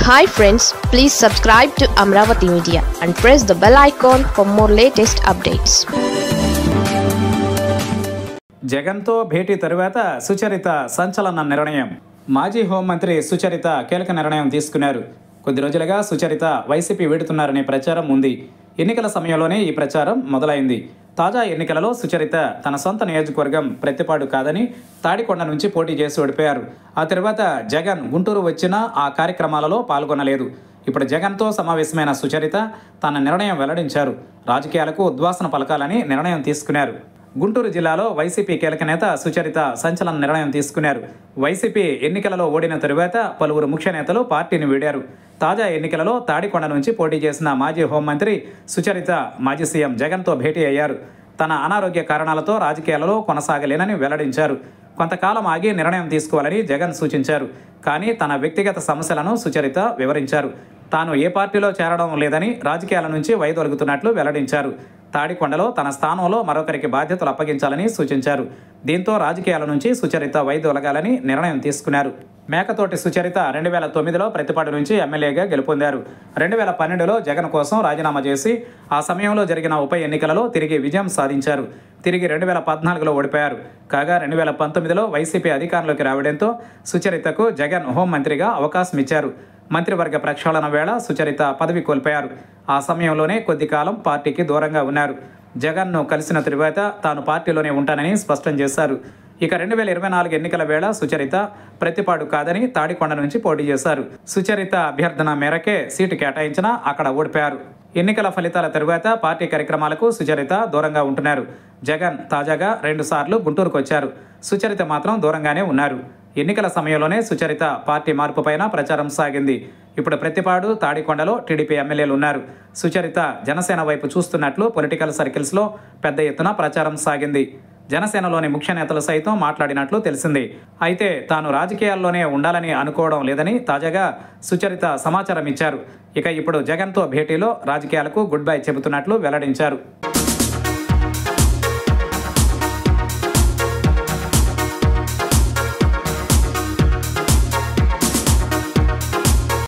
hi friends please subscribe to Amaravati media and press the bell icon for more latest updates జగన్తో భేటీ తరువాత సుచరిత సంచలన నిర్ణయం మాజీ హోంమంత్రి సుచరిత కీలక నిర్ణయం తీసుకున్నారు కొద్ది రోజులుగా సుచరిత వైసీపీ వీడుతున్నారనే ప్రచారం ఉంది ఎన్నికల సమయంలోనే ఈ ప్రచారం మొదలైంది తాజా ఎన్నికలలో సుచరిత తన సొంత నియోజకవర్గం ప్రతిపాడు కాదని తాడికొండ నుంచి పోటీ చేసి ఓడిపోయారు ఆ తర్వాత జగన్ గుంటూరు వచ్చినా ఆ కార్యక్రమాలలో పాల్గొనలేదు ఇప్పుడు జగన్తో సమావేశమైన సుచరిత తన నిర్ణయం వెల్లడించారు రాజకీయాలకు ఉద్వాసన పలకాలని నిర్ణయం తీసుకున్నారు గుంటూరు జిల్లాలో వైసీపీ కీలక నేత సుచరిత సంచలన నిర్ణయం తీసుకున్నారు వైసీపీ ఎన్నికలలో ఓడిన తరువాత పలువురు ముఖ్య నేతలు పార్టీని వీడారు తాజా ఎన్నికలలో తాడికొండ నుంచి పోటీ చేసిన మాజీ హోంమంత్రి సుచరిత మాజీ సీఎం జగన్తో భేటీ అయ్యారు తన అనారోగ్య కారణాలతో రాజకీయాలలో కొనసాగలేనని వెల్లడించారు కొంతకాలం ఆగి నిర్ణయం తీసుకోవాలని జగన్ సూచించారు కానీ తన వ్యక్తిగత సమస్యలను సుచరిత వివరించారు తాను ఏ పార్టీలో చేరడం లేదని రాజకీయాల నుంచి వైదొలుగుతున్నట్లు వెల్లడించారు తాడికొండలో తన స్థానంలో మరొకరికి బాధ్యతలు అప్పగించాలని సూచించారు దీంతో రాజకీయాల నుంచి సుచరిత వైదొలగాలని నిర్ణయం తీసుకున్నారు మేకతోటి సుచరిత రెండు వేల తొమ్మిదిలో ప్రతిపాడు నుంచి ఎమ్మెల్యేగా గెలుపొందారు రెండు వేల పన్నెండులో జగన్ కోసం రాజీనామా చేసి ఆ సమయంలో జరిగిన ఉప ఎన్నికలలో తిరిగి విజయం సాధించారు తిరిగి రెండు వేల పద్నాలుగులో ఓడిపోయారు కాగా రెండు వేల పంతొమ్మిదిలో వైసీపీ అధికారంలోకి రావడంతో సుచరితకు జగన్ హోంమంత్రిగా అవకాశం ఇచ్చారు మంత్రివర్గ ప్రక్షాళన వేళ సుచరిత పదవి కోల్పోయారు ఆ సమయంలోనే కొద్ది కాలం పార్టీకి దూరంగా ఉన్నారు జగన్ను కలిసిన తరువాత తాను పార్టీలోనే ఉంటానని స్పష్టం చేశారు ఇక రెండు వేల ఇరవై నాలుగు ఎన్నికల వేళ సుచరిత ప్రతిపాడు కాదని తాడికొండ నుంచి పోటీ చేశారు సుచరిత అభ్యర్థన మేరకే సీటు కేటాయించినా అక్కడ ఓడిపోయారు ఎన్నికల ఫలితాల తరువాత పార్టీ కార్యక్రమాలకు సుచరిత దూరంగా ఉంటున్నారు జగన్ తాజాగా రెండుసార్లు గుంటూరుకు వచ్చారు సుచరిత మాత్రం దూరంగానే ఉన్నారు ఎన్నికల సమయంలోనే సుచరిత పార్టీ మార్పుపైన ప్రచారం సాగింది ఇప్పుడు ప్రతిపాడు తాడికొండలో టీడీపీ ఎమ్మెల్యేలు ఉన్నారు సుచరిత జనసేన వైపు చూస్తున్నట్లు పొలిటికల్ సర్కిల్స్లో పెద్ద ఎత్తున ప్రచారం సాగింది జనసేనలోని ముఖ్య నేతలు సైతం మాట్లాడినట్లు తెలిసింది అయితే తాను రాజకీయాల్లోనే ఉండాలని అనుకోవడం లేదని తాజాగా సుచరిత సమాచారం ఇచ్చారు ఇక ఇప్పుడు జగన్తో భేటీలో రాజకీయాలకు గుడ్ బై చెబుతున్నట్లు వెల్లడించారు